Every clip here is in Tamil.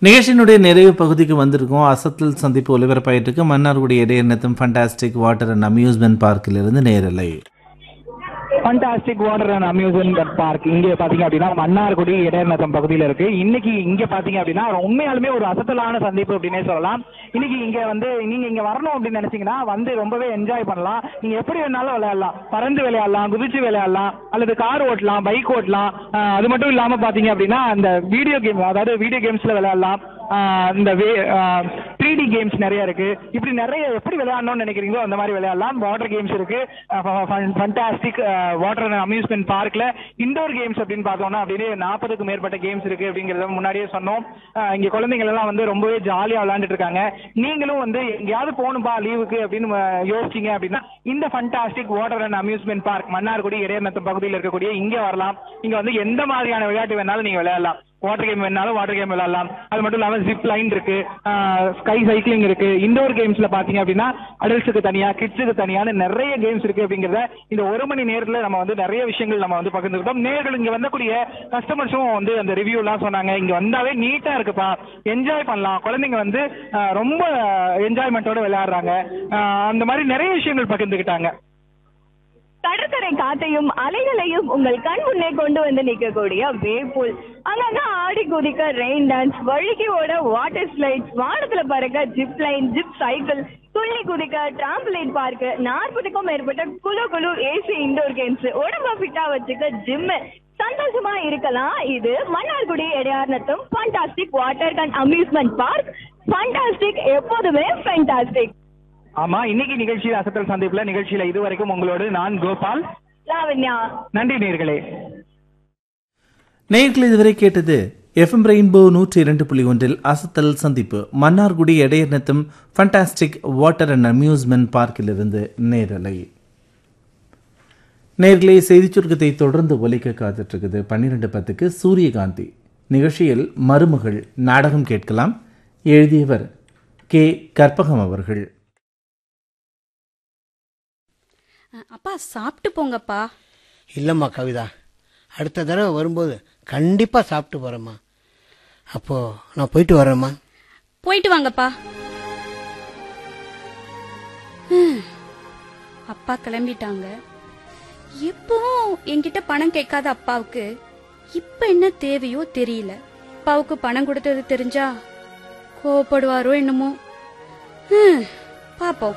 நிகழ்ச்சியினுடைய நிறைவு பகுதிக்கு வந்திருக்கோம் அசத்தல் சந்திப்பு ஒலிபரப்பாயிட்டு இருக்கு Mannargudi Idayanatham fantastic water and amusement பார்க்கிலிருந்து நேரலை fantastic water and amusement park இங்க பாத்தீங்க அப்படின்னா மன்னார்குடி இடையநத்தம் பகுதியில இருக்கு இன்னைக்கு இங்க பாத்தீங்க அப்படின்னா உண்மையாலுமே ஒரு அசத்தலான சந்திப்பு அப்படின்னே சொல்லலாம் இன்னைக்கு இங்க வந்து நீங்க இங்க வரணும் அப்படின்னு நினைச்சீங்கன்னா வந்து ரொம்பவே என்ஜாய் பண்ணலாம் நீங்க எப்படி வேணாலும் விளையாடலாம் பறந்து விளையாடலாம் குதிச்சு விளையாடலாம் அல்லது கார் ஓட்டலாம் பைக் ஓட்டலாம் ஆஹ் அது மட்டும் இல்லாம பாத்தீங்க அப்படின்னா அந்த வீடியோ கேம் அதாவது வீடியோ கேம்ஸ்ல விளையாடலாம் ஆஹ் இந்த த்ரீ டி கேம்ஸ் நிறைய இருக்கு இப்படி நிறைய எப்படி விளையாடணும்னு நினைக்கிறீங்களோ அந்த மாதிரி விளையாடலாம் வாட்டர் கேம்ஸ் இருக்கு ஃபண்டாஸ்டிக் வாட்டர் அண்ட் அம்யூஸ்மெண்ட் பார்க்ல இண்டோர் கேம்ஸ் அப்படின்னு பார்த்தோம்னா அப்படின்னு நாற்பதுக்கும் மேற்பட்ட கேம்ஸ் இருக்கு அப்படிங்கறத முன்னாடியே சொன்னோம் ஆஹ் இங்க குழந்தைகள் எல்லாம் வந்து ரொம்பவே ஜாலியா விளையாண்டுட்டு இருக்காங்க நீங்களும் வந்து எங்கேயாவது போகணும்பா லீவுக்கு அப்படின்னு ஆஹ் யோசிச்சீங்க அப்படின்னா இந்த fantastic water and amusement park Mannargudi Idayanatham பகுதியில் இருக்கக்கூடிய இங்க வரலாம் இங்க வந்து எந்த மாதிரியான விளையாட்டு வேணாலும் நீங்க விளையாடலாம் வாட்டர் கேம் வேணாலும் வாட்டர் கேம் விளையாடலாம் அது மட்டும் இல்லாம ஜிப் லைன் இருக்கு ஸ்கை சைக்கிளிங் இருக்கு இண்டோர் கேம்ஸ்ல பாத்தீங்க அப்படின்னா அடல்ட்ஸுக்கு தனியா கிட்ஸுக்கு தனியான நிறைய கேம்ஸ் இருக்கு அப்படிங்கறத இந்த ஒரு மணி நேரத்துல நம்ம வந்து நிறைய விஷயங்கள் நம்ம வந்து பகிர்ந்துக்கிட்டோம் நேர்கள் இங்க வந்தக்கூடிய கஸ்டமர்ஸும் வந்து அந்த ரிவ்யூ எல்லாம் சொன்னாங்க இங்க வந்தாவே நீட்டா இருக்குப்பா என்ஜாய் பண்ணலாம் குழந்தைங்க வந்து ஆஹ், ரொம்ப என்ஜாய்மெண்ட்டோட விளையாடுறாங்க ஆஹ், அந்த மாதிரி நிறைய விஷயங்கள் பகிர்ந்துக்கிட்டாங்க கடற்கரை காத்தையும் அலைகளையும் உங்கள் கண் முன்னே கொண்டு வந்து நிற்கக்கூடிய வேப்பூல் அங்கங்க ஆடி குதிக்க ரெயின் டான்ஸ் வழுக்கி ஓட வாட்டர் ஸ்லைட்ஸ் வானத்துல பறக்க ஜிப் லைன் ஜிப் சைக்கிள் துள்ளி குதிக்க டிராம்பலைன் பார்க் நாற்பதுக்கும் மேற்பட்ட குழு குழு ஏசி இண்டோர் கேம்ஸ் உடம்ப ஃபிட்டா வச்சுக்க ஜிம் சந்தோஷமா இருக்கலாம் இது Mannargudi Idayarnatham fantastic water and amusement park fantastic எப்போதுமே ஃபண்டாஸ்டிக் ஆமா இன்னைக்கு நிகழ்ச்சியில் அசத்தல் சந்திப்புல நிகழ்ச்சியில இதுவரைக்கும் உங்களோடு நான் கோபால் லாவண்யா நன்றி நேர்களே நேயர்கள் இதுவரை கேட்டது எஃப்எம் ரெயின்போ நூற்றி இரண்டு புள்ளி ஒன்றில் அசத்தல் சந்திப்பு Mannargudi Idayanatham fantastic water and amusement பார்க்கிலிருந்து நேரலை நேர்களே செய்திச் சுருக்கத்தை தொடர்ந்து ஒலிக்க காத்துட்டு இருக்குது பன்னிரெண்டு பத்துக்கு சூரியகாந்தி நிகழ்ச்சியில் மருமகள் நாடகம் கேட்கலாம் எழுதியவர் கே கற்பகம் அவர்கள் அப்பா சாப்பிட்டு போங்கப்பா இல்லைம்மா கவிதா அடுத்த தடவை வரும்போது கண்டிப்பாக சாப்பிட்டு போகிறேம்மா அப்போது நான் போயிட்டு வரேம்மா போயிட்டு வாங்கப்பா ஹம், அப்பா கிளம்பிட்டாங்க எப்பவும் என்கிட்ட பணம் கேட்காத அப்பாவுக்கு இப்ப என்ன தேவையோ தெரியல அப்பாவுக்கு பணம் கொடுத்தது தெரிஞ்சா கோவப்படுவாரோ என்னமோ ஹம், பாப்போம்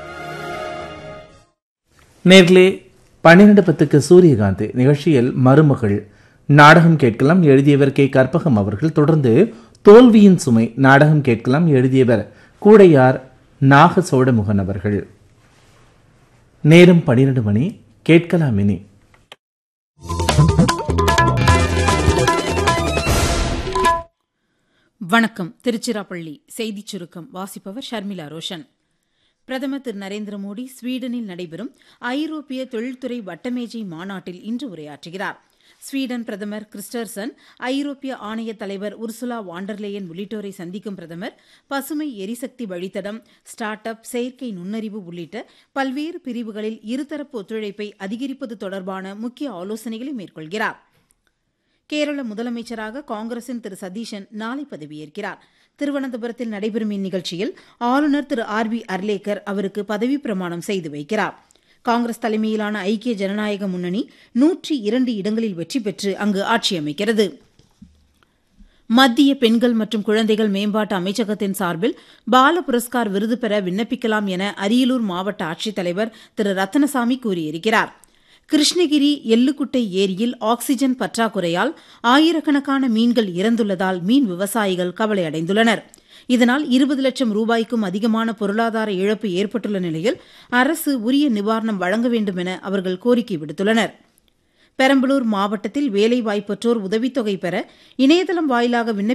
நேர்களே பன்னிரண்டு பத்துக்கு சூரியகாந்தி நிகழ்ச்சியில் மருமகள் நாடகம் கேட்கலாம் எழுதியவர் கே கற்பகம் அவர்கள் தொடர்ந்து தோல்வியின் சுமை நாடகம் கேட்கலாம் எழுதியவர் கூடையார் நாக சோழமுகன் அவர்கள் நேரம் பன்னிரண்டு மணி கேட்கலாம் இனி வணக்கம் திருச்சிராப்பள்ளி செய்திச் சுருக்கம் வாசிப்பவர் ஷர்மிளா ரோஷன் பிரதமர் திரு நரேந்திர மோடி ஸ்வீடனில் நடைபெறும் ஐரோப்பிய தொழில்துறை வட்டமேஜை மாநாட்டில் இன்று உரையாற்றுகிறார் ஸ்வீடன் பிரதமர் கிறிஸ்டர்சன் ஐரோப்பிய ஆணைய தலைவர் உர்சுலா வாண்டர்லேயன் உள்ளிட்டோரை சந்திக்கும் பிரதமர் பசுமை எரிசக்தி வழித்தடம் ஸ்டார்ட் அப் செயற்கை நுண்ணறிவு உள்ளிட்ட பல்வேறு பிரிவுகளில் இருதரப்பு ஒத்துழைப்பை அதிகரிப்பது தொடர்பான முக்கிய ஆலோசனைகளை மேற்கொள்கிறார் கேரள முதலமைச்சராக காங்கிரசின் திரு சதீஷன் நாளை பதவியேற்கிறார் திருவனந்தபுரத்தில் நடைபெறும் இந்நிகழ்ச்சியில் ஆளுநர் திரு ஆர் வி அர்லேக்கர் அவருக்கு பதவி பிரமாணம் செய்து வைக்கிறார் காங்கிரஸ் தலைமையிலான ஐக்கிய ஜனநாயக முன்னணி நூற்றி இரண்டு இடங்களில் வெற்றி பெற்று அங்கு ஆட்சி அமைக்கிறது மத்திய பெண்கள் மற்றும் குழந்தைகள் மேம்பாட்டு அமைச்சகத்தின் சார்பில் பால புரஸ்கார் விருது பெற விண்ணப்பிக்கலாம் என அரியலூர் மாவட்ட ஆட்சித்தலைவர் திரு ரத்னசாமி கூறியிருக்கிறார் கிருஷ்ணகிரி எள்ளுக்குட்டை ஏரியில் ஆக்ஸிஜன் பற்றாக்குறையால் ஆயிரக்கணக்கான மீன்கள் இறந்துள்ளதால் மீன் விவசாயிகள் கவலையடைந்துள்ளனர் இதனால் இருபது லட்சம் ரூபாய்க்கும் அதிகமான பொருளாதார இழப்பு ஏற்பட்டுள்ள நிலையில் அரசு உரிய நிவாரணம் வழங்க வேண்டும் என அவர்கள் கோரிக்கை விடுத்துள்ளனர் பெரம்பலூர் மாவட்டத்தில் வேலைவாய்ப்பற்றோர் உதவித்தொகை பெற இணையதளம் வாயிலாக விண்ணப்ப